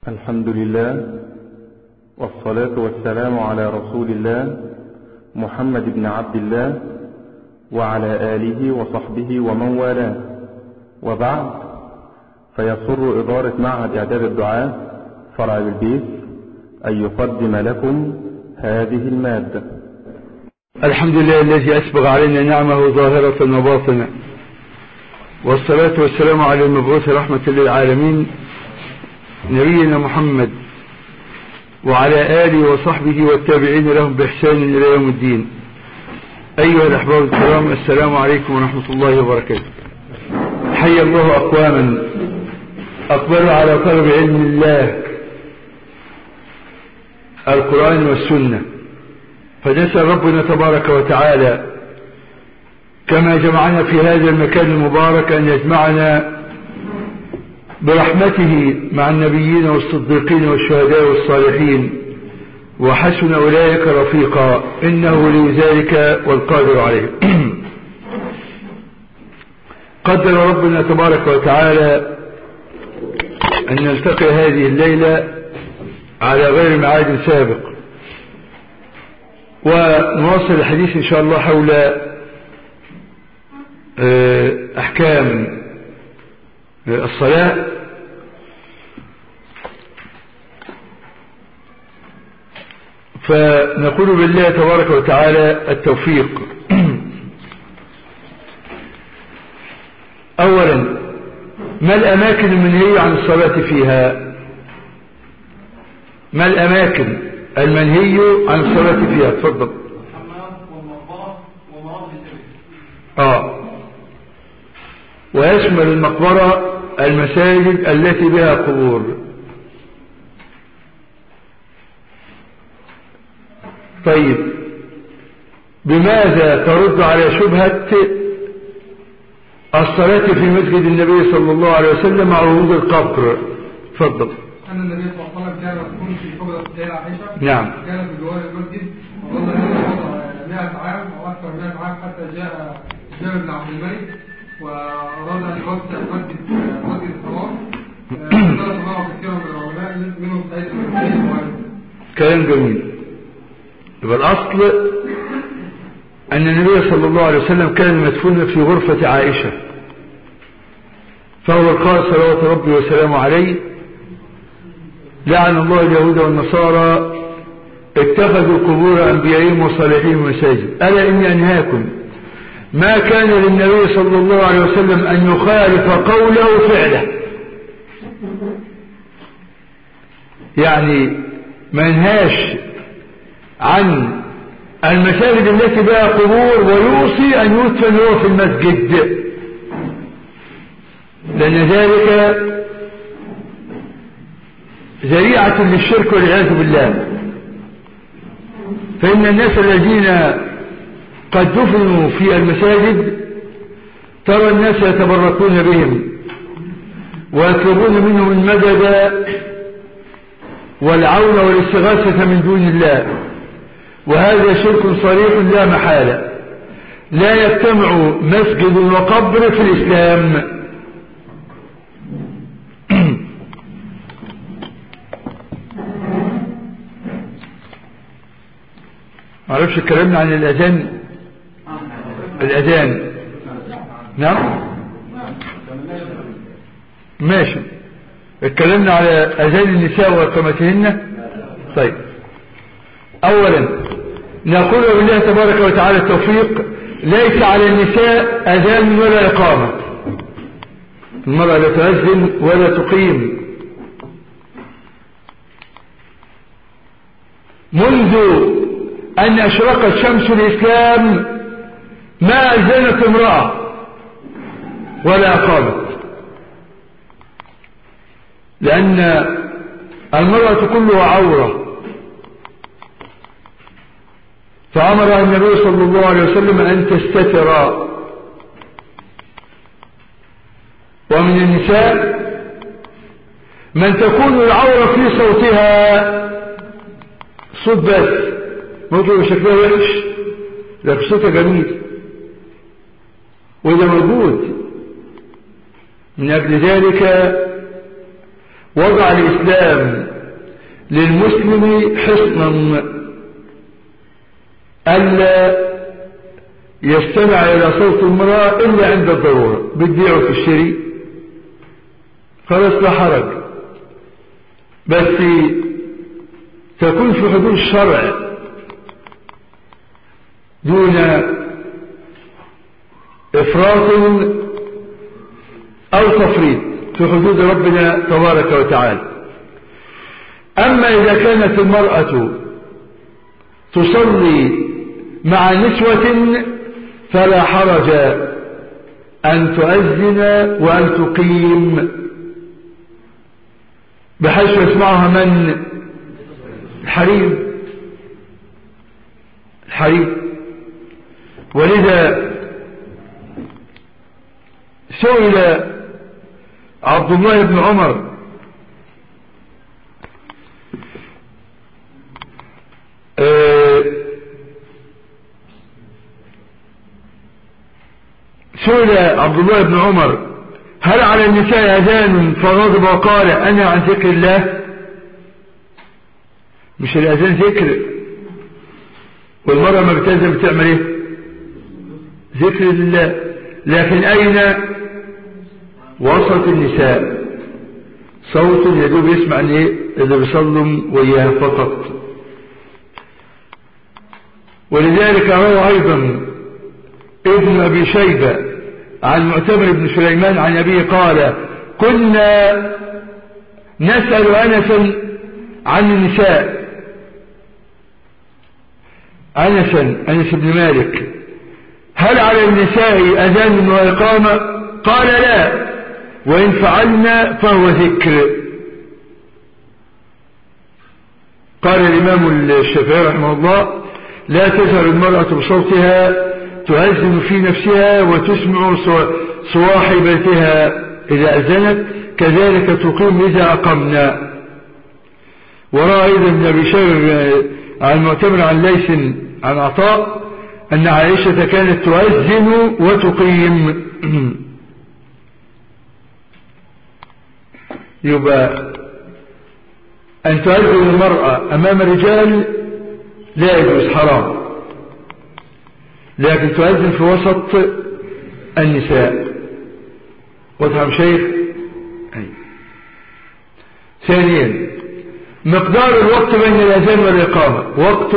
الحمد لله والصلاة والسلام على رسول الله محمد بن عبد الله وعلى آله وصحبه ومن والاه وبعد فيسر إدارة معهد إعداد الدعاء فرع بالبيت أن يقدم لكم هذه المادة الحمد لله الذي أسبغ علينا نعمه ظاهرة وباطنة والصلاة والسلام على المبعوث رحمة للعالمين نبينا محمد وعلى آله وصحبه والتابعين لهم بإحسان إلى يوم الدين أيها الأحباب الكرام السلام عليكم ورحمة الله وبركاته حي الله أقواما أقبلوا على طلب علم الله القرآن والسنة فنسأل ربنا تبارك وتعالى كما جمعنا في هذا المكان المبارك أن يجمعنا برحمته مع النبيين والصديقين والشهداء والصالحين وحسن أولئك رفيقا إنه ولي ذلك والقادر عليه قدر ربنا تبارك وتعالى أن نلتقي هذه الليلة على غير معاد سابق ونواصل الحديث إن شاء الله حول أحكام الصلاة فنقول بالله تبارك وتعالى التوفيق أولا ما الأماكن المنهية عن الصلاة فيها ما الأماكن المنهي عن الصلاة فيها تفضل آه ويشمل المقبرة المساجد التي بها قبور طيب بماذا ترد على شبهة الصلاة في مسجد النبي صلى الله عليه وسلم مع وجود القبر تفضل أن النبي صلى الله عليه وسلم كان يكون في قبر السيدة عائشة نعم كان في جوار المسجد وظل هذا 100 عام أو أكثر من 100 عام حتى جاء جابر بن عبد الملك وأراد أن يوسع مسجد مسجد الحرام اختلف معه كثير من العلماء منهم سعيد بن مسيب وغيره كلام جميل يبقى الأصل أن النبي صلى الله عليه وسلم كان مدفونا في غرفة عائشة فهو قال صلوات ربي وسلامه عليه لعن الله اليهود والنصارى اتخذوا قبور أنبيائهم وصالحين مساجد ألا إني أنهاكم ما كان للنبي صلى الله عليه وسلم أن يخالف قوله فعله يعني ما ينهاش عن المساجد التي بها قبور ويوصي أن يدفن هو في المسجد لأن ذلك ذريعة للشرك والعياذ بالله فإن الناس الذين قد دفنوا في المساجد ترى الناس يتبركون بهم ويطلبون منهم المدد والعون والاستغاثة من دون الله وهذا شرك صريح لا محالة لا يجتمع مسجد وقبر في الإسلام معرفش اتكلمنا عن الأذان الأذان نعم ماشي اتكلمنا على أذان النساء وإقامتهن طيب أولا نقول بالله تبارك وتعالى التوفيق ليس على النساء أذان ولا إقامة المرأة لا تؤذن ولا تقيم منذ أن أشرقت شمس الإسلام ما أذنت امرأة ولا أقامت لأن المرأة كلها عورة فأمر النبي صلى الله عليه وسلم أن تستتر ومن النساء من تكون العورة في صوتها صوت بس ممكن شكلها وحش لكن صوتها جميل وده موجود من أجل ذلك وضع الإسلام للمسلم حصنا ألا يستمع إلى صوت المرأة إلا عند الضرورة بتبيعه في الشري خلاص لا حرج بس تكون في حدود الشرع دون إفراط أو تفريط في حدود ربنا تبارك وتعالى أما إذا كانت المرأة تصلي مع نسوة فلا حرج أن تؤذن وأن تقيم بحيث يسمعها من الحريم الحريم ولذا سئل عبد الله بن عمر سئل عبد الله بن عمر هل على النساء أذان فغضب وقال أنا عن ذكر الله مش الأذان ذكر والمرأة ما بتأذن بتعمل ايه ذكر لله لكن أين وسط النساء صوت يدوب يسمع ايه اللي بيصلوا وياه فقط ولذلك روى أيضا ابن أبي شيبة عن معتمر بن سليمان عن أبيه قال كنا نسأل أنسا عن النساء أنسا أنس بن مالك هل على النساء أذان وإقامة قال لا وإن فعلنا فهو ذكر قال الإمام الشافعي رحمه الله لا تجهر المرأة بصوتها تؤذن في نفسها وتسمع صواحبتها إذا أذنت كذلك تقيم إذا أقمنا ورأى أيضا ابن أبي شير عن معتمر عن ليس عن عطاء أن عائشة كانت تؤذن وتقيم يبقى أن تؤذن المرأة أمام الرجال لا يجوز حرام لكن تؤذن في وسط النساء وتفهم شيخ أي. ثانيا مقدار الوقت بين الأذان والإقامة وقت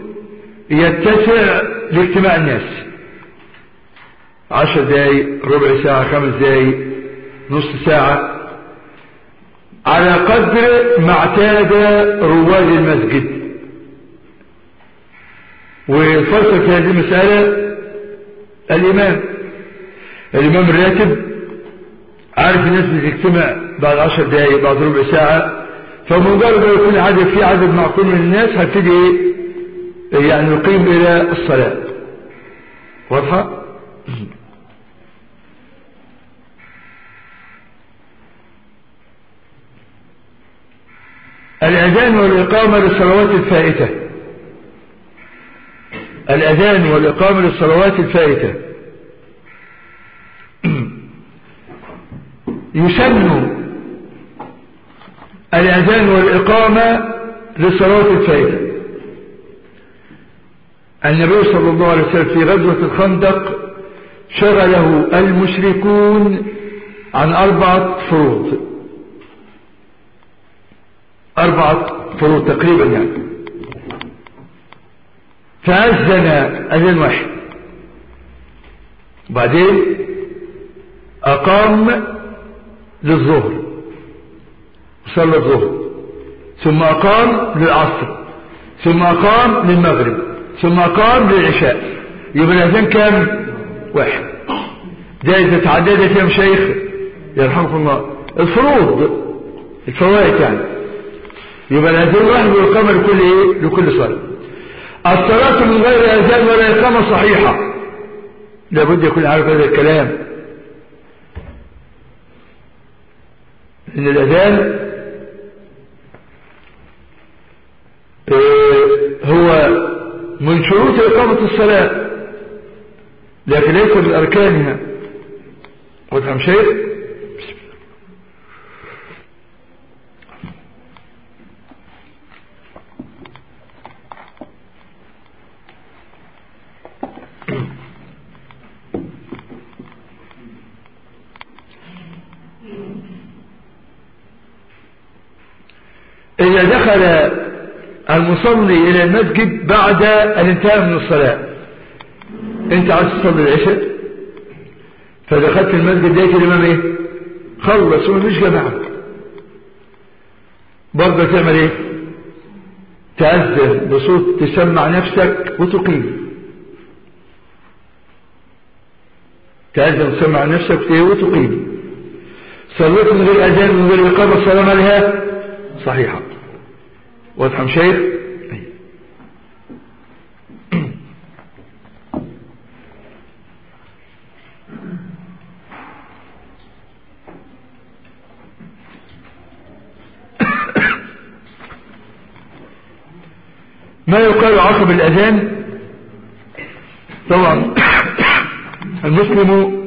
يتسع لاجتماع الناس عشر دقايق ربع ساعة خمس دقايق نص ساعة على قدر ما اعتاد رواد المسجد والفرق في هذه المسألة الإمام الإمام الراتب عارف الناس بتجتمع بعد عشر دقايق بعد ربع ساعة فمجرد ما يكون عدد في عدد معقول من الناس هبتدي يعني يقيم إلى الصلاة واضحة؟ الأذان والإقامة للصلوات الفائتة الأذان والإقامة للصلوات الفائتة يسن الأذان والإقامة للصلوات الفائتة النبي صلى الله عليه وسلم في غزوة الخندق شغله المشركون عن أربعة فروض أربعة فروض تقريبا يعني فأذن أذان واحد وبعدين أقام للظهر صلى الظهر ثم أقام للعصر ثم أقام للمغرب ثم أقام للعشاء يبقى الأذان كام واحد ده إذا تعددت يا مشايخ يرحمكم الله الفروض الفوائد يعني يبقى الأذان واحد والإقامة لكل إيه لكل صلاة الصلاة من غير أذان ولا إقامة صحيحة لابد يكون عارف هذا الكلام إن الأذان هو من شروط إقامة الصلاة لكن ليس من أركانها وتفهم شيء إذا دخل المصلي إلى المسجد بعد الانتهاء من الصلاة أنت عايز تصلي العشاء فدخلت المسجد لقيت الإمام إيه خلص ومفيش جماعة برضه تعمل إيه تأذن بصوت تسمع نفسك وتقيم تأذن تسمع نفسك وتقيم صليت من غير أذان من غير إقامة الصلاة مالها صحيحة واضح يا شيخ ما يقال عقب الأذان طبعا المسلم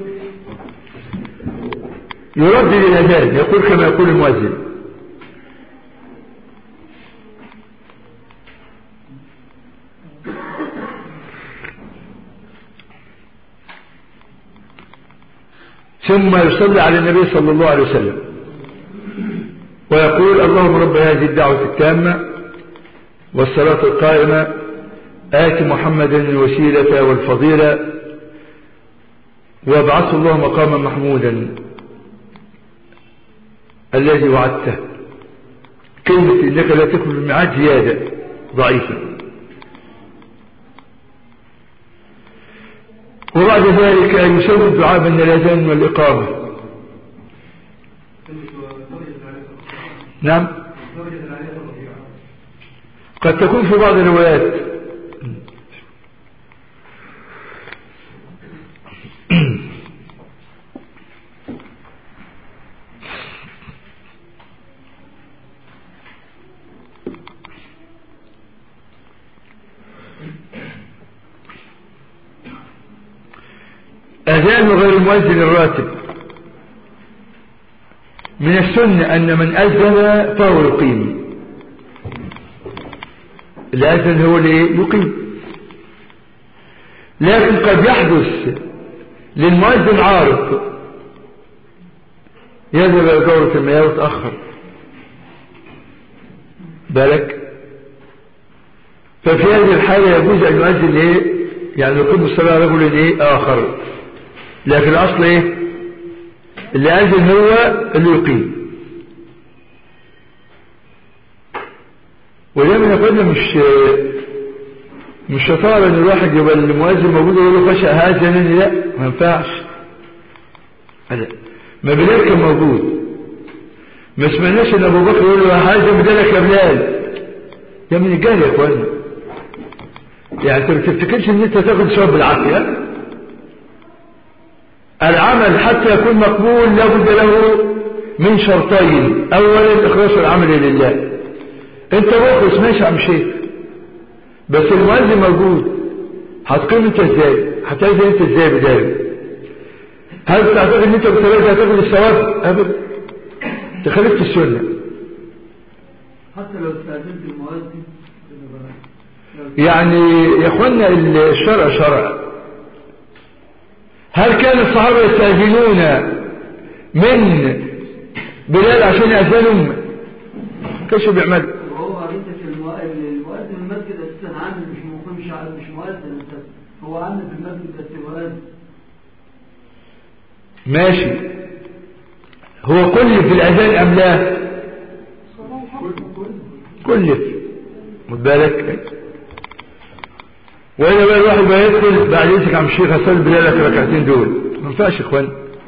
يردد الأذان يقول كما يقول المؤذن ثم يصلي على النبي صلى الله عليه وسلم ويقول اللهم رب هذه الدعوة التامة والصلاة القائمة آت محمدا الوسيلة والفضيلة وابعثه الله مقاما محمودا الذي وعدته كلمة إنك لا تكن الميعاد زيادة ضعيفة وبعد ذلك يسوي الدعاء بين الأذان والإقامة نعم قد تكون في بعض الروايات أذان غير المؤذن الراتب من السنة أن من أذن فهو يقيم الأذن هو اللي يقيم لكن قد يحدث للمؤذن عارض يذهب إلى دورة المياه وتأخر بالك ففي هذه الحالة يجوز أن يؤذن إيه يعني يقيم الصلاة رجل إيه آخر لكن الأصل إيه اللي أذن هو اللي يقيم ودايما يقولنا مش مش شطارة ان الواحد يبقى المؤذن موجود ويقول له خشى هذا لا ما ينفعش لا ما بلال كان موجود ما سمعناش ان ابو بكر يقول له هذا بدلك يا بلال يا من الجهل يا اخوانا يعني انت ما تفتكرش ان انت تاخد ثواب بالعافيه العمل حتى يكون مقبول لابد له من شرطين اولا اخلاص العمل لله انت مخلص ماشي يا عم شيخ بس المؤذن موجود هتقيم انت ازاي هتأذن انت ازاي بداية هل تعتقد ان انت بثلاثة هتاخد الثواب ابدا تخالفت السنة حتى لو استأذنت المؤذن يعني يا اخوانا الشرع شرع هل كان الصحابة يستأذنون من بلال عشان يأذنهم كيف بيعملوا وهو انت في المؤذن المؤذن المسجد اساسا عامل مش مقيم مش عامل مش مؤذن اساسا هو عامل في المسجد بس مؤذن ماشي هو كلف في الأذان أم لا كلف خد بالك وإذا بقى الواحد بقى يدخل بعد يمسك عم الشيخ أصلي بلالك الركعتين دول ما ينفعش يا إخوان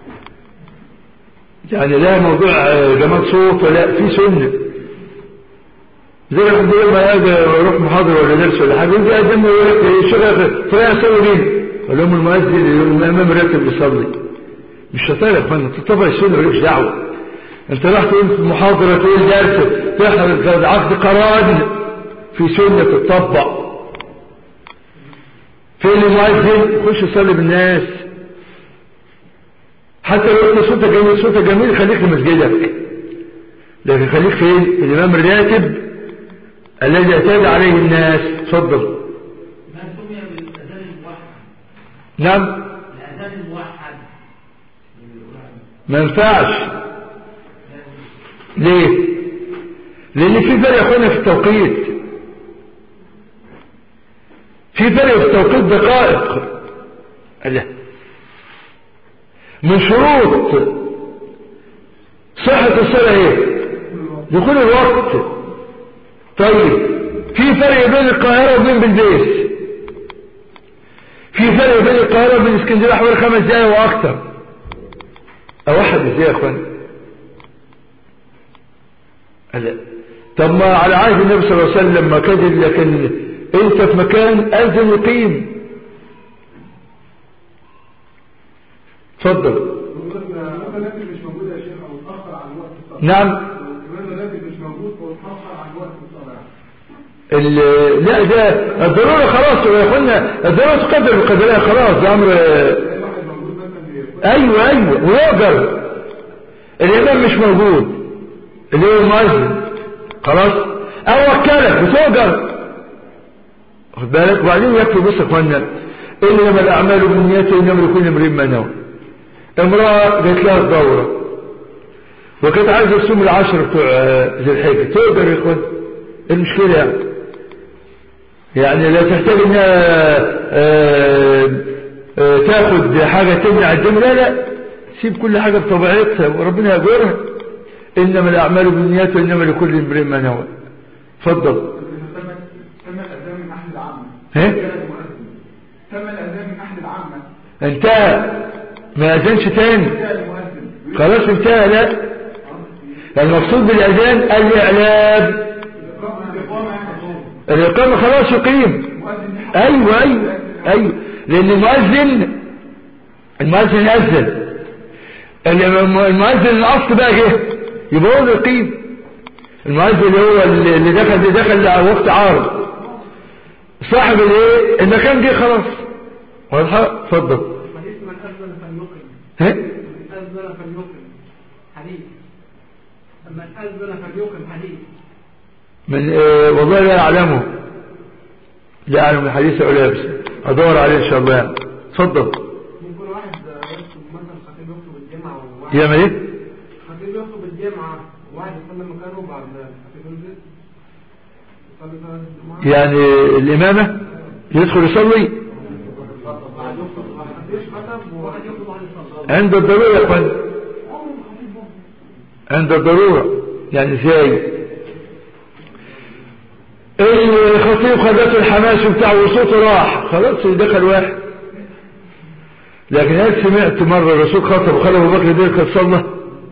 يعني لا موضوع آه، جمال صوت ولا في سنة زي ما حد يقول ما اجي اروح محاضره ولا درس ولا حاجه يجي يقدم الشيخ فلان يصلي مين؟ اقول لهم المؤذن الامام راتب بيصلي مش شطار يا اخوانا تطبق السنه مالكش دعوه انت راح تقول في محاضره تقول درس تحضر عقد قران في سنه تطبق فين المؤذن خش يصلي بالناس حتى لو انت صوتك جميل صوتك جميل خليك في مسجدك لكن خليك فين الامام الراتب الذي اعتاد عليه الناس تفضل ما سمي بالاذان الموحد نعم الاذان الموحد ما ينفعش ليه لان في فرق يا اخوانا في التوقيت في فرق في التوقيت دقائق لا من شروط صحة الصلاة ايه دخول الوقت طيب في فرق بين القاهرة وبين بلبيس في فرق بين القاهرة وبين اسكندرية حوالي خمس دقايق واكتر او واحد ازاي يا اخوان لا طب ما على عهد النبي صلى الله عليه وسلم ما كذب لكن انت في مكان اذن يقيم اتفضل الإمام الذي مش موجود يا شيخ أو اتأخر عن وقت الصلاة نعم الإمام الذي مش موجود واتأخر عن وقت الصلاة ال- لا ده الضرورة خلاص يا اخوانا الضرورة تقدر بقدرها خلاص ده امر أي واحد موجود مثلا بيقول ايوه ايوه ويقدر الامام مش موجود اللي هو المؤذن خلاص او وكلك وتؤجر خد بالك وبعدين يكفي بص يا اخوانا انما الاعمال بالنيات انما لكل امرئ ما نوى امراه جات لها الدوره وكانت عايزه تصوم العشر بتوع آه، ذي الحجه تقدر يا اخوان إيه المشكله يعني يعني لا تحتاج انها آه، آه، تاخد حاجة تمنع الدم لا لا سيب كل حاجة بطبيعتها وربنا يجورها انما الاعمال بالنيات وانما لكل امرئ ما نوى اتفضل تم الأذان من أحد العامة ها؟ كان المؤذن تم الأذان من أحد العامة انتهى ما اذنش تاني كان المؤذن خلاص انتهى لا المقصود بالاذان الاعلام الإقامة الإقامة يعني الاقامة خلاص يقيم المؤذن دي حق ايوه ايوه ايوه لان المؤذن المؤذن اذن الم- المؤذن الاصل بقى جه يبقى هو اللي يقيم المؤذن اللي هو اللي اللي دخل اللي دخل على وقت عارض صاحب الايه المكان جه خلاص واضحه اتفضل حديث من أذن فليقم ها من أذن فليقم حديث من أذن فليقم حديث من آه والله لا اعلمه لا اعلم الحديث ولا بس ادور عليه ان شاء الله يعني. اتفضل ممكن واحد يكتب مثلا خطيب يكتب الجامعة وواحد يعمل ايه خطيب يكتب الجامعة وواحد يصلي مكانه بعد خطيب ينزل يصلي صلاة الجمعة يعني الامامه يدخل يصلي بعد يخطب واحد خطيب خطب وواحد يخطب واحد يصلي عند الضرورة يا اخوان عند الضرورة يعني ازاي الخطيب خدته الحماس بتاعه وصوته راح خلاص دخل واحد لكن هل سمعت مرة الرسول خطب وخلى ابو بكر ده قد صلى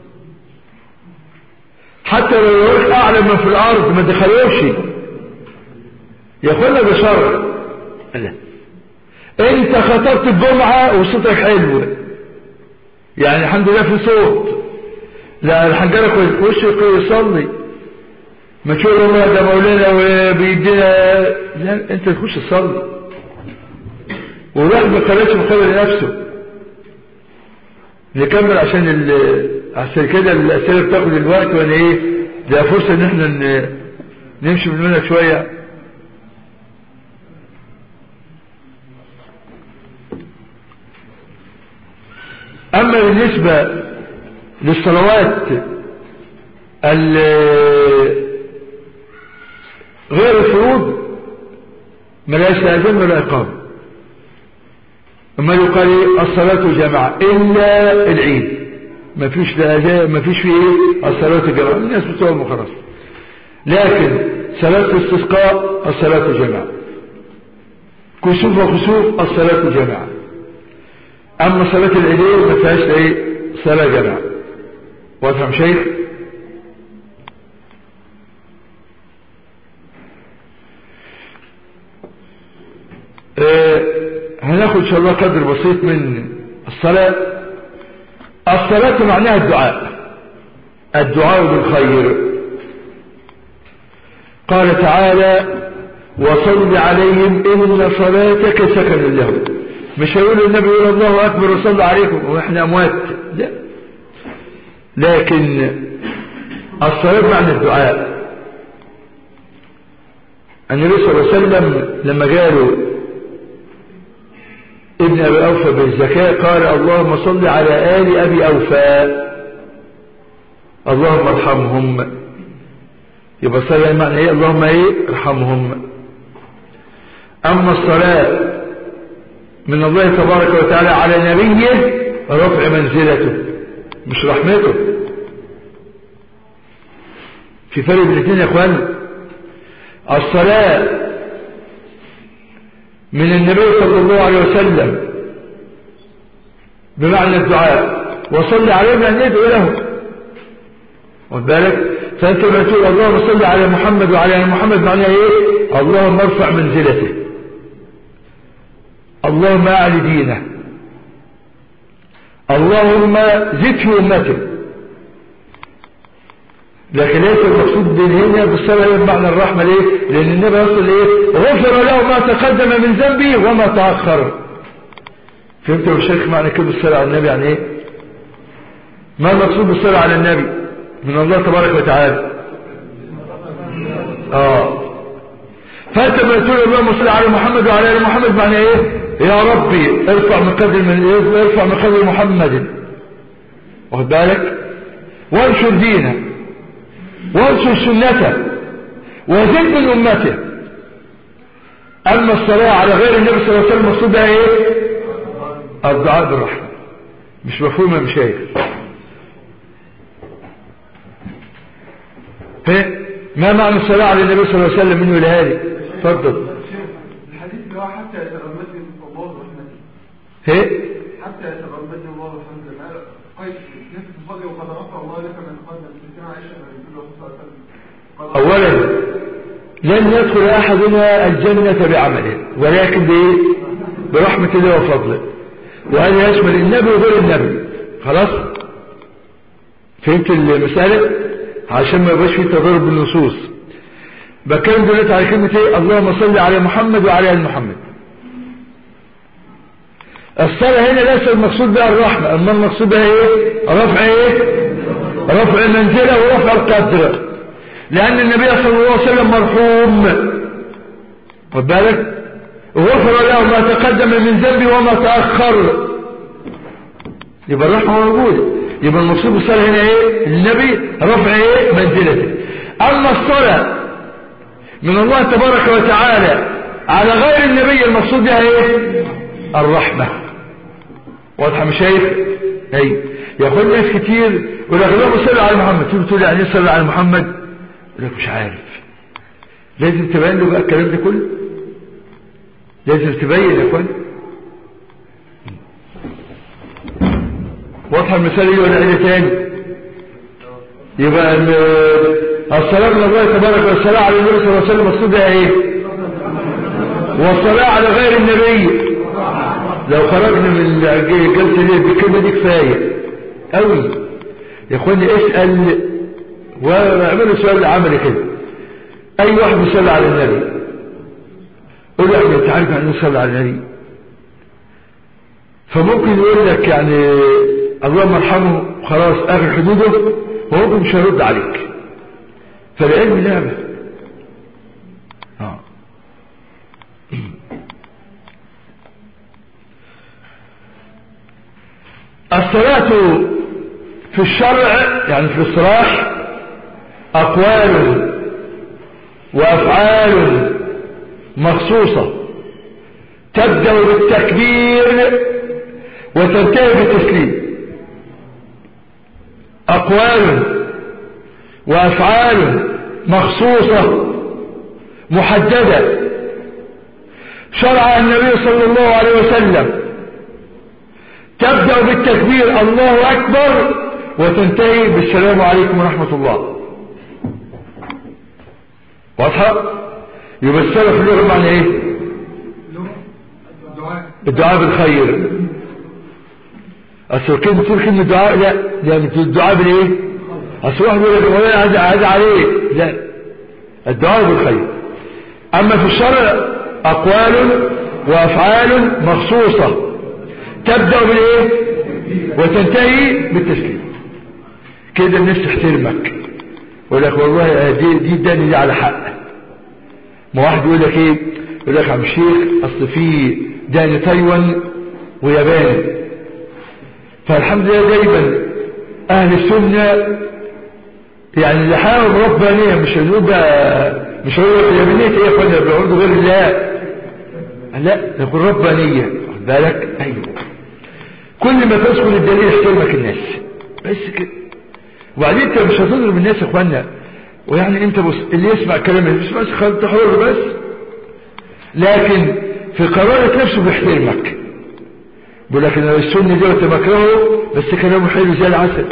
حتى لو يروح اعلى من في الارض ما دخلوش يا اخوانا ده شرع لا انت خطبت الجمعة وصوتك حلو يعني الحمد لله في صوت لا الحنجرة كويس وش يصلي ما تقول والله ده مولانا وبيدينا لا انت تخش تصلي وراح ما قالتش مقابل لنفسه نكمل عشان ال عشان كده الاسئله بتاخد الوقت وانا ايه ده فرصه ان احنا ن- نمشي من هنا شويه أما بالنسبة للصلوات ال- غير الفروض ملاش أذان ولا إقامة أما يقال إيه؟ الصلاة جماعة إلا العيد ما فيش لا أذان ما فيش فيه إيه الصلاة جماعة الناس بتوع خلاص لكن صلاة الاستسقاء الصلاة جماعة كسوف وخسوف الصلاة جماعة أما صلاة العيدين ما فيهاش إيه صلاة جماعة وافهم شيخ آه هناخد إن شاء الله قدر بسيط من الصلاة الصلاة معناها الدعاء الدعاء بالخير قال تعالى وصل عليهم إن صلاتك سكن لهم مش هيقول النبي يقول الله أكبر وصلى عليكم وإحنا أموات لا لكن الصلاة معنى الدعاء النبي صلى الله عليه وسلم لما قالوا ابن أبي أوفى بالزكاة قال اللهم صل على آل أبي أوفى اللهم ارحمهم يبقى الصلاة معنى ايه اللهم ايه ارحمهم اما الصلاة من الله تبارك وتعالى على نبيه رفع منزلته مش رحمته في فرق بين الاثنين يا اخوان الصلاة من النبي صلى الله عليه وسلم بمعنى الدعاء وصل عليهم أن يدعو له واخد بالك فأنت لما تقول اللهم صل على محمد وعلى آل محمد معناها إيه اللهم ارفع منزلته اللهم أعلي دينه اللهم زد في أمته لكن ليس المقصود بين هنا بالصلاة بمعنى الرحمة ليه لأن النبي يصل إيه غفر له ما تقدم من ذنبه وما تأخر فهمت يا شيخ معنى كده الصلاة على النبي يعني ايه ما المقصود بالصلاة على النبي من الله تبارك وتعالى اه فانت لما تقول اللهم صل على محمد وعلى ال محمد معنى ايه يا ربي ارفع من قدر من ارفع من قدر محمد واخد بالك وانشر دينه وانشر سنته وزد من امته اما الصلاة على غير النبي صلى الله عليه وسلم مقصود بها ايه الدعاء بالرحمة مش مفهوم يا مشايخ ما معنى الصلاة على النبي صلى الله عليه وسلم منه لهذه تفضل الحديث اللي هو حتى يتغمدني الله برحمته هي حتى يتغمدني الله برحمته قيس نفس الفضل وقد غفر الله لك من تقدم في سنة عائشة من النبي صلى الله عليه وسلم قال اولا لن يدخل احدنا الجنة بعمله ولكن بايه برحمة الله وفضله وهذا يشمل النبي وغير النبي خلاص فهمت المسألة عشان ما يبقاش في تضارب بالنصوص بتكلم دلوقتي على كلمة ايه اللهم صل على محمد وعلى ال محمد الصلاة هنا ليس المقصود بها الرحمة اما المقصود بها ايه رفع ايه رفع المنزلة ورفع القدر لان النبي صلى الله عليه وسلم مرحوم خد بالك غفر له ما تقدم من ذنبه وما تأخر يبقى الرحمة موجودة يبقى المقصود بالصلاة هنا ايه النبي رفع ايه منزلته اما الصلاة من الله تبارك وتعالى على غير النبي المقصود بها ايه الرحمة واضحة مش شايف اي يقول ناس كتير يقول لك اللهم صل على محمد تقول تقول يعني صل على محمد يقول لك مش عارف لازم تبين له بقى الكلام ده كله لازم تبين يا اخوان واضحه المثال ايه ولا ايه تاني يبقى الصلاه من الله تبارك والصلاه على النبي صلى الله عليه وسلم مقصود بها ايه والصلاه على غير النبي لو خرجنا من الجلسه دي بالكلمه دي كفايه قوي يا اخواني اسال واعملوا سؤال عملي كده اي واحد يصلي على النبي قول له انت عارف يعني نصلي على النبي فممكن يقول لك يعني اللهم ارحمه خلاص اخر حدوده وهو مش هيرد عليك فالعلم لعبه اه الصلاة في الشرع يعني في الصلاح أقوال وأفعال مخصوصة تبدأ بالتكبير وتنتهي بالتسليم أقوال وأفعال مخصوصة محددة شرع النبي صلى الله عليه وسلم تبدأ بالتكبير الله أكبر وتنتهي بالسلام عليكم ورحمة الله واضحة يبقى السلف اللغة معنى ايه الدعاء الدعاء بالخير اصل كلمة تقول كلمة دعاء لا يعني الدعاء بالايه اصل واحد يقول لك ولا عايز عايز عليه لا الدعاء بالخير اما في الشرع اقوال وافعال مخصوصة تبدأ بالايه وتنتهي بالتسليم كده الناس تحترمك يقول لك والله دي دي اداني دي على حق ما واحد يقول لك ايه يقول لك عم الشيخ اصل في داني تايوان ويابان فالحمد لله دايما اهل السنة يعني اللي حاول ربانية مش هنقول بقى مش هقول يمينية ايه يا اخوانا بيعرضوا غير الله لا نقول ربانية واخد بالك ايوه كل ما تذكر الدليل يحترمك الناس بس كده وبعدين انت مش هتضرب الناس يا اخوانا ويعني انت بص اللي يسمع كلام اللي يسمع خالد حر بس لكن في قرارة نفسه بيحترمك بيقول لك انا السنة دي وانت بكرهه بس كلامه حلو زي العسل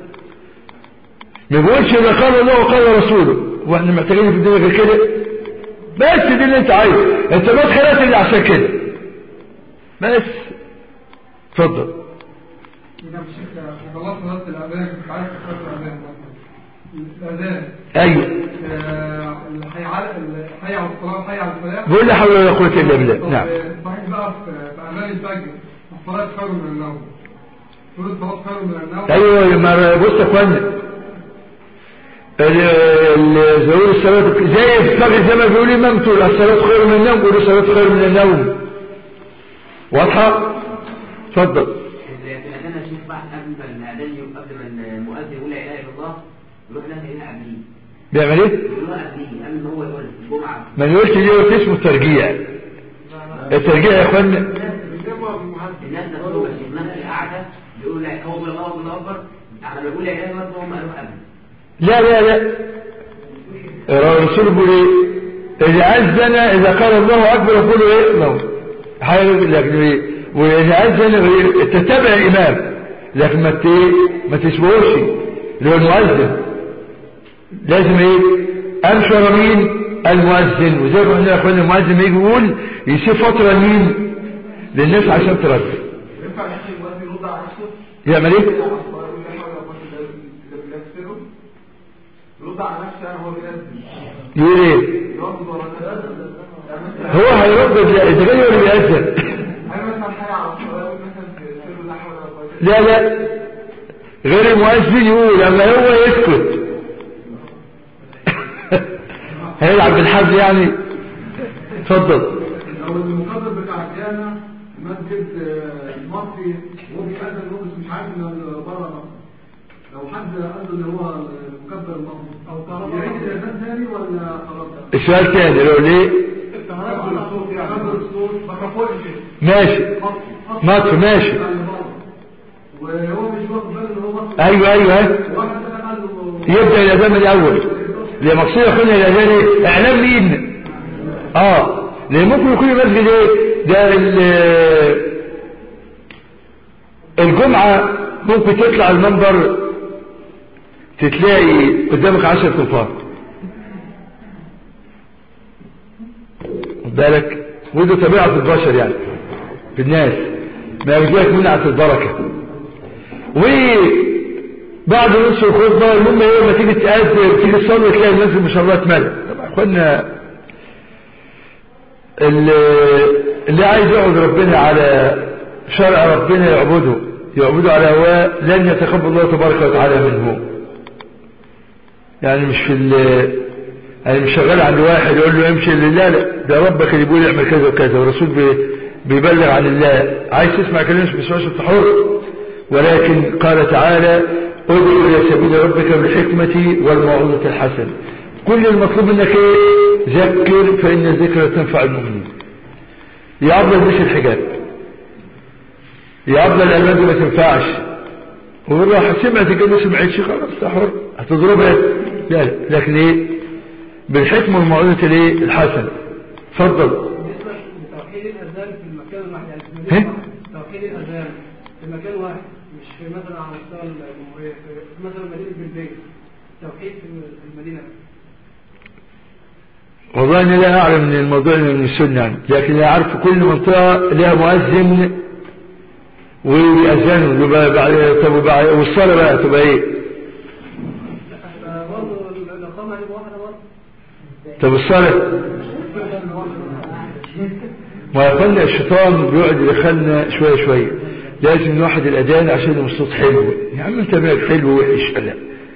ما بيقولش اذا قال الله وقال رسوله واحنا محتاجين في الدنيا غير كده بس دي اللي انت عايزه انت ما اتخلقت الا عشان كده بس اتفضل نعم الشيخ خلاص صلاة الأذان كنت عارف صلاة الأذان الأذان ايوه آه، الحي على الحي على الصلاة الحي على الفلاح بقول لا حول ولا قوة الا بالله طب، نعم آه، صحيح بقى في في أذان الفجر الصلاة خير من النوم تقول الصلاة خير من النوم ايوه ما بص يا اخوانا ال- ال- ظهور الصلاة زي الفجر زي ما بيقول الامام تقول الصلاة خير من النوم قول الصلاة خير من النوم واضحة اتفضل الأذان أشوف بعد قبل ما الأذان يقول- قبل ما المؤذن يقول لا إله إلا الله يروح لها إله قبليه بيعمل ايه يقولها قبليه قبل ما هو يقول الجمعة ما نقولش دي قلت اسمه الترجيع الترجيع يا اخوانا الناس نفسهم بس الناس اللي قاعدة بيقولوا لا هو بيقول الله الله أكبر على ما يقول لا إله إلا الله هم قالوا قبل لا لا لا الرسول بيقول ايه اذا اذن اذا قال الله اكبر يقول ايه الله حاجه لكن ايه واذا اذن تتبع الامام لكن ما ت- ما تسبقوش اللي هو المؤذن لازم ايه امشر مين المؤذن وزي ما احنا يا اخوانا المؤذن يجي يقول يسيب فتره مين للناس عشان ترد ينفع يحكي المؤذن يرد على نفسه؟ يعمل ايه على الصلاة يقول لا حول ولا قوة إلا بالله بنفسه يرد على نفسه يعني هو بيأذن يقول ايه يرد ورا نفسه هو هيرد لا اذا جاي ولا بيأذن هل مثلا حي على الصلاة يقول مثلا في سر لا حول ولا قوة إلا لا لا غير المؤذن يقول اما هو يسكت هيلعب بالحبل يعني اتفضل أو المقدر بتاع الجامع مسجد آه، المصري وهو بيأذن النص مش عارف إن بره مصر لو حد قال إن هو المقدر المصري أو طلب يعيد الأذان تاني ولا خلاص؟ السؤال تاني لو ليه تقدر الصوت يعني تقدر الصوت ميكروفون كده ماشي مطف ماشي وهو مش واخد باله ان هو مصري ايوه ايوه ها. واحد كده قال له يبدا الاذان من الاول اللي مقصود يكون الاذان ايه اعلام مين اه لان ممكن يكون المسجد ايه ده ال- الجمعه ممكن تطلع المنبر تتلاقي قدامك عشر تنفار خد بالك وده طبيعه البشر يعني في الناس ما يجيلك منعت البركه وبعد نصف الخطبة المهم ايه لما تيجي تأذن تيجي تصلي تلاقي الناس ما شاء الله اتملى طبعا اخوانا اللي, اللي عايز يعبد ربنا على شرع ربنا يعبده يعبده على هواه لن يتقبل الله تبارك وتعالى منه يعني مش في ال يعني مش شغال عند واحد يقول له امشي لله لا ده ربك اللي بيقول اعمل كذا وكذا والرسول بي- بيبلغ عن الله عايز تسمع كلام مش بتسمعش انت حر ولكن قال تعالى ادعو الى سبيل ربك بالحكمة والموعظة الحسنة كل المطلوب منك ايه ذكر فان الذكر تنفع المؤمنين يا افضل مش الحجاب يا افضل الالوان دي ما تنفعش والراحة سمعت كده ما سمعتش خلاص تحر هتضربها لا لا لكن ايه بالحكمة والموعظة الايه الحسنة اتفضل بالنسبة لتوحيد الأذان في المكان الواحد يعني في ها؟ مدينة واحد. توحيد الأذان في مكان واحد مش في مثلا على مستوى الجمهورية في مثلا مدينة بلبية توحيد في في المدينة والله انا لا اعلم من الموضوع من السنة يعني لكن انا عارف كل منطقة لها مؤذن ويأذنوا يبقى بعد طب وبعد- والصلاة بقى تبقى ايه لا برضه الإقامة هتبقى واحدة برضه طب الصلاة ما يقولنا الشيطان بيقعد يدخلنا شوية شوية لازم نوحد الأذان عشان يبقى الصوت حلو يا عم انت مالك حلو وحش لا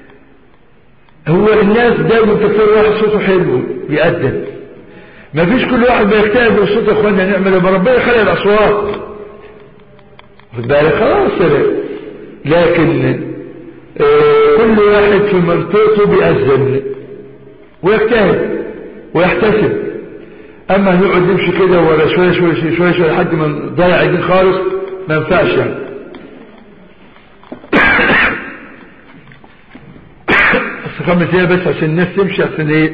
هو الناس دايما تختار واحد صوته حلو بيأذن ما فيش كل واحد بيجتهد بالصوت يا اخوانا نعمل يبقى ربنا يخلق الأصوات خد بالك خلاص لكن آه، كل واحد في منطقته بيأذن ويجتهد ويحتسب اما نقعد نمشي كده ولا شويه شويه شويه شويه, شوية لحد ما نضيع الدين خالص ما ينفعش يعني بس خمس دقايق بس عشان الناس تمشي عشان ايه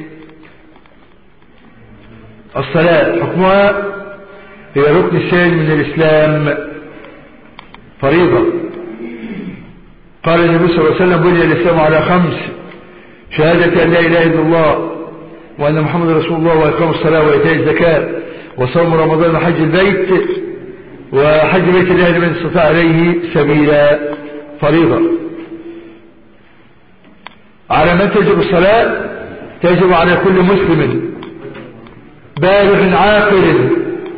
الصلاة حكمها هي ركن الثاني من الإسلام فريضة قال النبي صلى الله عليه وسلم بني الإسلام على خمس شهادة أن لا إله إلا الله وأن محمد رسول الله وإقام الصلاة وإيتاء الزكاة وصوم رمضان وحج البيت وحج بيت الله لمن استطاع عليه سبيلا فريضة على من تجب الصلاة تجب على كل مسلم بالغ عاقل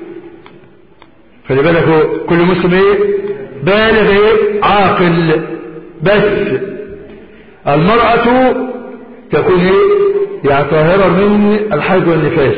خلي بالك هو كل مسلم ايه بالغ ايه عاقل بس المرأة تكون ايه يعني طاهرة من الحيض والنفاس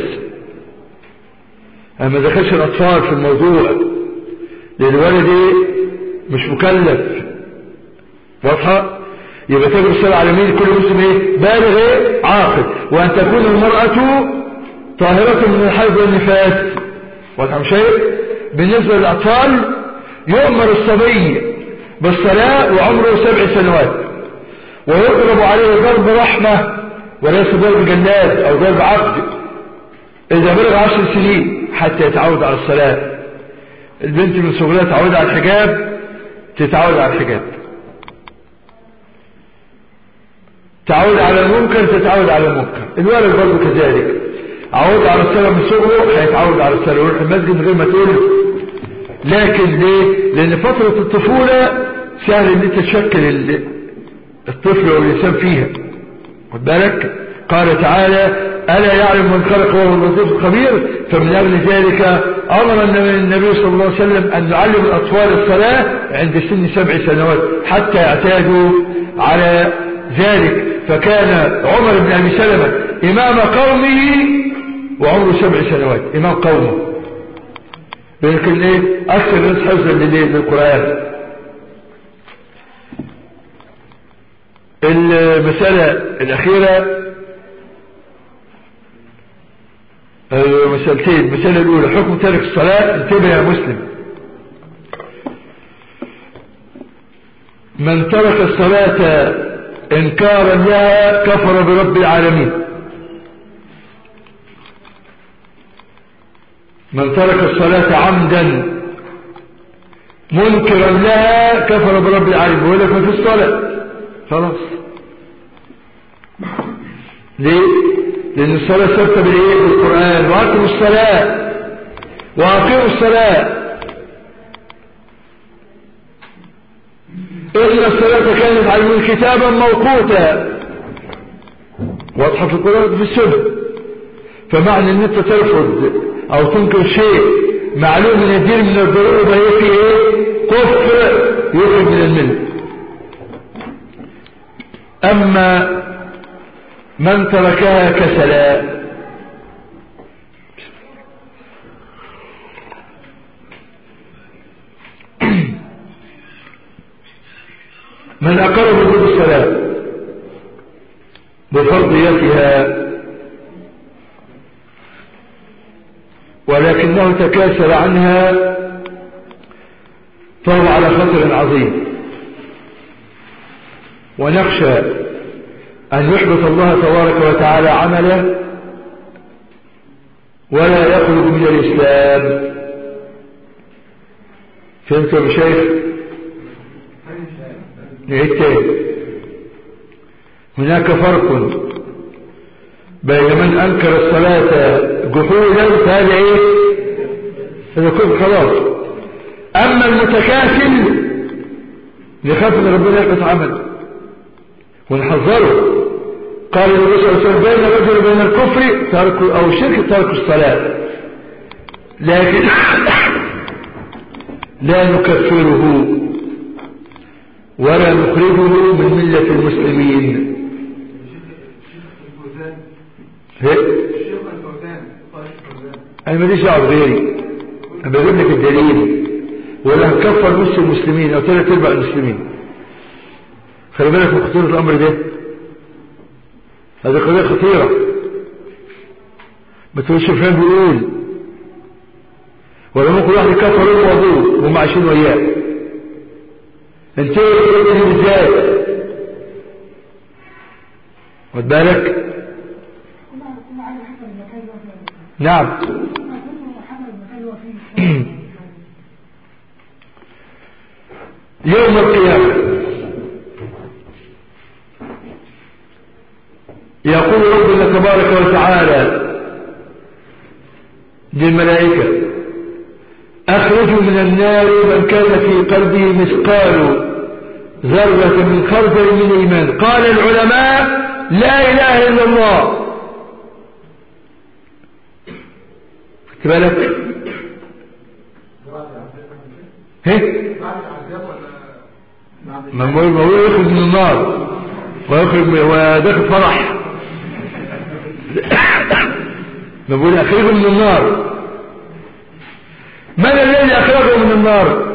اما دخلش الاطفال في الموضوع لان الولد ايه مش مكلف واضحة يبقى تجب الصلاة على مين كل مسلم ايه بالغ ايه عاقل وان تكون المرأة طاهرة من الحيض والنفاس واضحة مش شايف بالنسبة للأطفال يؤمر الصبي بالصلاة وعمره سبع سنوات ويضرب عليه ضرب رحمة وليس ضرب جلاد أو ضرب عقد إذا بلغ عشر سنين حتى يتعود على الصلاة البنت من صغرها تعود على الحجاب تتعود على الحجاب تعود على المنكر تتعود على المنكر الولد برضه كذلك عود على الصلاة من صغره هيتعود على الصلاة ويروح المسجد من غير ما تقول له لكن ليه لان فترة الطفولة سهل ان انت تشكل الطفل والانسان فيها خد بالك قال تعالى ألا يعلم من خلق وهو اللطيف الخبير فمن أجل ذلك أمر النبي صلى الله عليه وسلم أن نعلم الأطفال الصلاة عند سن سبع سنوات حتى يعتادوا على ذلك فكان عمر بن أبي سلمة إمام قومه وعمره سبع سنوات إمام قومه لكن إيه أكثر الناس حفظا للقرآن المسألة الأخيرة مسألتين المسألة الأولى حكم تارك الصلاة انتبه يا مسلم من ترك الصلاة انكارا لها كفر برب العالمين من ترك الصلاة عمدا منكرا لها كفر برب العالمين بيقول لك ما في الصلاة خلاص ليه لان الصلاة ثابتة بالايه بالقرآن واقيموا الصلاة واقيموا الصلاة إن الصلاة كانت على المؤمنين كتابا موقوتا واضحة في القرآن في السنة فمعنى ان انت ترفض او تنكر شيء معلوم من الدين من الضرورة ده في ايه كفر يخرج من الملة اما من تركها كسلا من أقر بوجود الصلاة بفرضيتها ولكنه تكاسل عنها فهو على خطر عظيم ونخشى أن يحبط الله تبارك وتعالى عمله ولا يخرج من الإسلام فهمت يا شيخ نعيد تاني هناك فرق بين من أنكر الصلاة جحودا فهذا إيه هذا كله خلاص أما المتكاسل نخاف ان ربنا يحبط عمله ونحذره قال النبي صلى الله عليه وسلم بين الرجل وبين الكفر ترك او الشرك ترك الصلاة لكن لا نكفره ولا نخرجه من ملة المسلمين انا ماليش دعوه بغيري انا بجيب لك الدليل ولا هنكفر نص المسلمين او ثلاث ارباع المسلمين خلي بالك من خطورة الأمر ده هذه قضية خطيرة ما تقولش فلان بيقول ولا ممكن واحد يكفر له وضوء وهم عايشين وياه انت ايه ازاي خد بالك نعم يوم القيامة يقول ربنا تبارك وتعالى للملائكة أخرجوا من النار من كان في قلبه مثقال ذرة من خردل من إيمان قال العلماء لا إله إلا الله خدت بالك هيه ما هو ما هو يخرج من النار ويخرج وداخل فرح ما بقول اخرجه من النار من الذي اخرجه من النار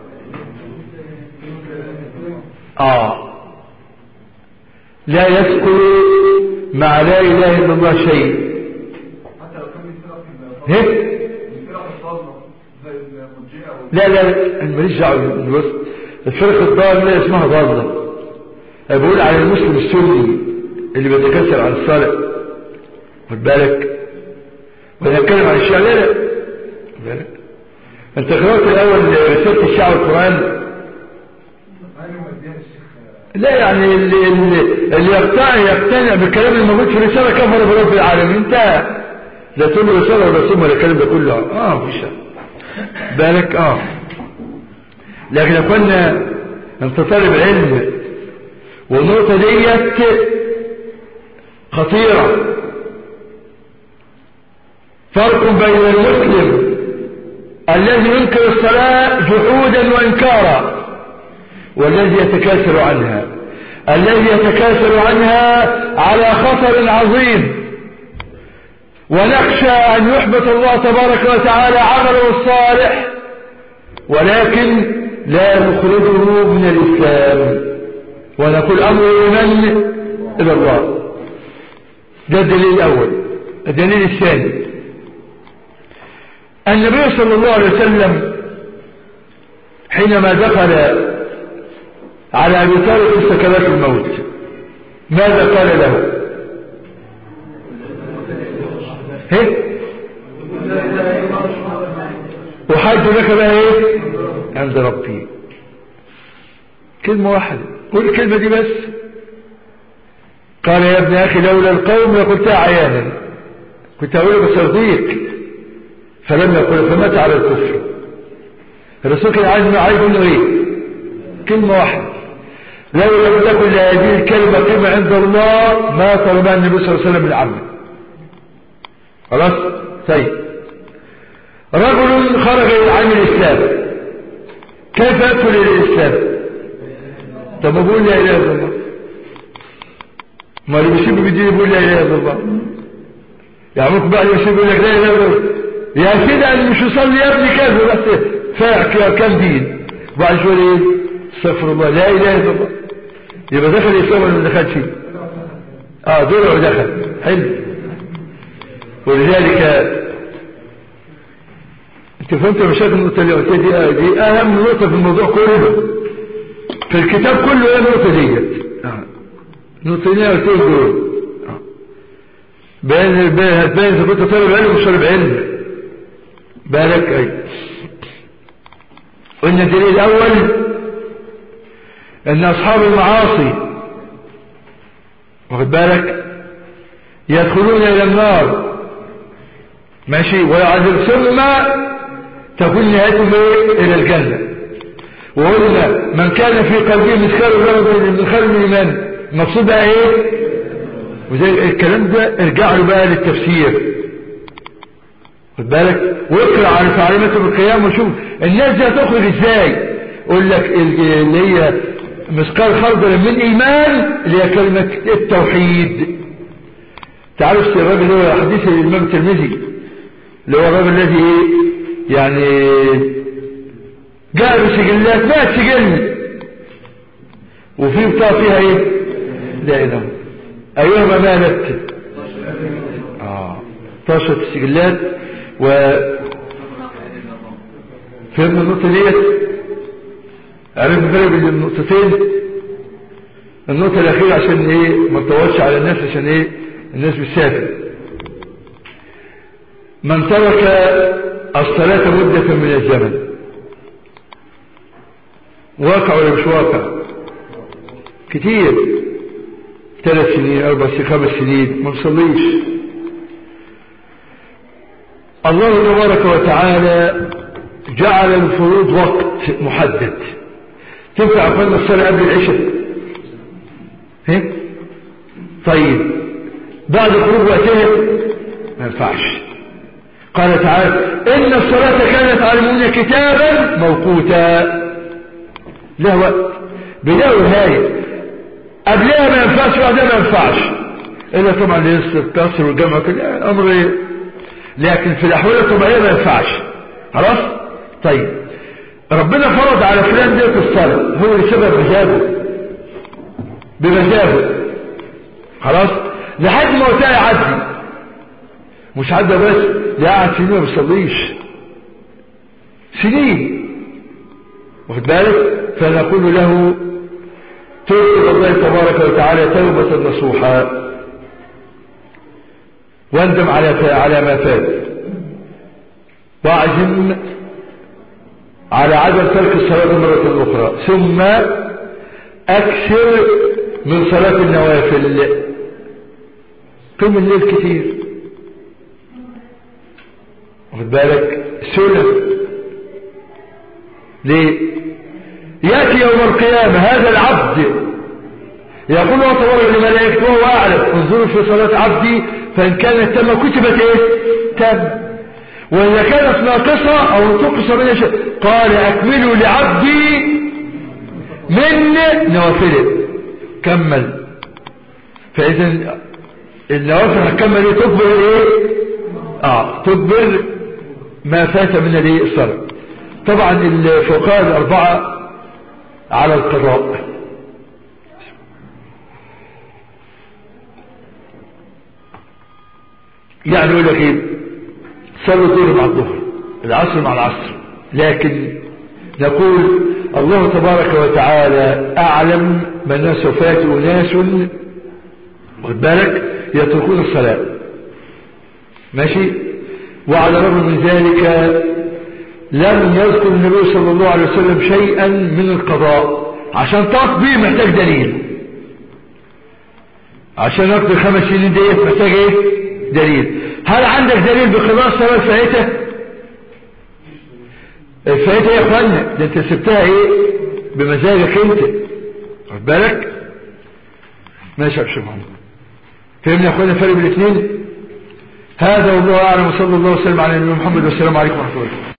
اه لا يسكن مع لا اله الا الله شيء حتى لو كان بيسرق هيه بيسرق الضالة زي المرجئة وال- لا لا لا انا ماليش دعوه بالوسط الفرق الضاله اسمها ضاله انا بقول على المسلم السني اللي بيتكسر عن الصالح خد بالك وانا اتكلم عن الشيعة لا لا خد بالك انت قرأت الاول رسالة الشيعة والقرآن أيوة مديان الشيخ لا يعني اللي, اللي, اللي يقتنع يقتنع بالكلام الموجود في الرسالة كفر برب العالمين انت لا تقول له رسالة ولا ثم ولا الكلام ده كله اه مفيش بالك اه لكن لو كنا انت طالب علم والنقطة ديت خطيرة فرق بين المسلم الذي ينكر الصلاة جحودا وانكارا والذي يتكاسل عنها الذي يتكاسل عنها على خطر عظيم ونخشى أن يحبط الله تبارك وتعالى عمله الصالح ولكن لا نخرجه من الإسلام ونقول أمر من إلى الله ده الدليل الأول الدليل الثاني النبي صلى الله عليه وسلم حينما دخل على أبي طالب في سكرات الموت ماذا قال له ايه وحد لك بقى ايه عند ربي كلمة واحدة قول الكلمة دي بس قال يا ابن اخي لولا القوم لقلتها عيانا كنت اقول بس ارضيك فلم يقل فمات على الكفر الرسول كان عايز عايز منه ايه كلمة واحدة لو لم تكن لهذه الكلمة قيمة عند الله ما طلبها النبي صلى الله عليه وسلم العمل خلاص طيب رجل خرج عن الإسلام كيف يدخل إلى الإسلام طب بقول لا إله إلا الله ما اللي بيشيب بالدين يقول لا إله إلا الله يعني ممكن بقى اللي بيشيب يقول لك لا إله إلا الله يا سيدي أنا مش يصلي يا ابني كذا بس فاع كم دين وبعد شوية إيه استغفر الله لا إله إلا الله يبقى دخل الإسلام ولا ما دخلش اه دول ودخل حلو ولذلك انت فهمت مشاكل النقطة اللي قلتها دي دي اهم نقطة في الموضوع كله في الكتاب كله هي النقطة ديت النقطة دي قلت دول بين بين هتبين اذا كنت طالب علم مش طالب علم بالك اي قلنا الدليل الاول ان اصحاب المعاصي واخد بالك يدخلون الى النار ماشي ويعذب ثم تكون نهايتهم الى الجنة وقلنا من كان في قلبه مثقال ذرة من خير الايمان المقصود بقى ايه وزي الكلام ده ارجع له بقى للتفسير خد بالك واقرا عن تعليمات القيام وشوف الناس دي هتخرج ازاي يقول لك اللي هي مثقال خردل من ايمان اللي هي كلمه التوحيد تعرف الراجل اللي هو حديث الامام الترمذي اللي هو الراجل الذي يعني جاء بسجلات مات سجن وفي بطاقة فيها ايه لا اله ايهما مالت اه طاشت السجلات و فهمنا النقطة ديت عرفنا الفرق بين النقطتين النقطة الأخيرة عشان ايه ما نطولش على الناس عشان ايه الناس بتسافر من ترك الصلاة مدة من الزمن واقع ولا مش واقع كتير ثلاث سنين اربع سنين خمس سنين ما بصليش الله تبارك وتعالى جعل الفروض وقت محدد تنفع فن الصلاة قبل العشاء هي؟ طيب بعد خروج وقتها ما ينفعش قال تعالى إن الصلاة كانت على المؤمنين كتابا موقوتا له وقت بداية ونهاية قبلها ما ينفعش بعدها ما ينفعش إلا طبعا لسه الكسر والجمع كده أمر إيه لكن في الأحوال الطبيعية ما ينفعش خلاص طيب ربنا فرض على فلان ديت الصلاة هو اللي سبب مزاجه بمزاجه خلاص لحد ما وقتها يعدي مش عدى بس ده قاعد سنين ما بيصليش سنين واخد بالك فنقول له توب الى الله تبارك وتعالى توبة نصوحا واندم على على ما فات واعزم على عدم ترك الصلاة مرة أخرى ثم أكثر من صلاة النوافل قم الليل كتير واخد بالك سنة ليه يأتي يوم القيامة هذا العبد يقول الله تبارك لملائكته وهو أعلم انظروا في صلاة عبدي فإن كانت تم كتبت إيه تم وإذا كانت ناقصة أو تنقص من شيء قال أكملوا لعبدي من نوافله كمل فإذا النوافل هتكمل ايه تكبر ايه اه تكبر ما فات من الايه الصلاة طبعا الفقهاء الأربعة على القضاء يعني يقول لك ايه صلوا الظهر مع الظهر العصر مع العصر لكن نقول الله تبارك وتعالى أعلم من سوف يأتي أناس واخد بالك يتركون الصلاة ماشي وعلى الرغم من ذلك لم يذكر النبي صلى الله عليه وسلم شيئا من القضاء عشان تقضي محتاج دليل عشان نقضي خمس سنين ديت محتاج ايه دليل هل عندك دليل بقضاء الصلاة الفائتة الفائتة يا اخوانا ده انت سبتها ايه بمزاجك انت خد بالك ماشي يا محمد فهمنا يا اخوانا الفرق بين الاثنين هذا والله اعلم وصلى الله وسلم على نبينا محمد والسلام عليكم ورحمه الله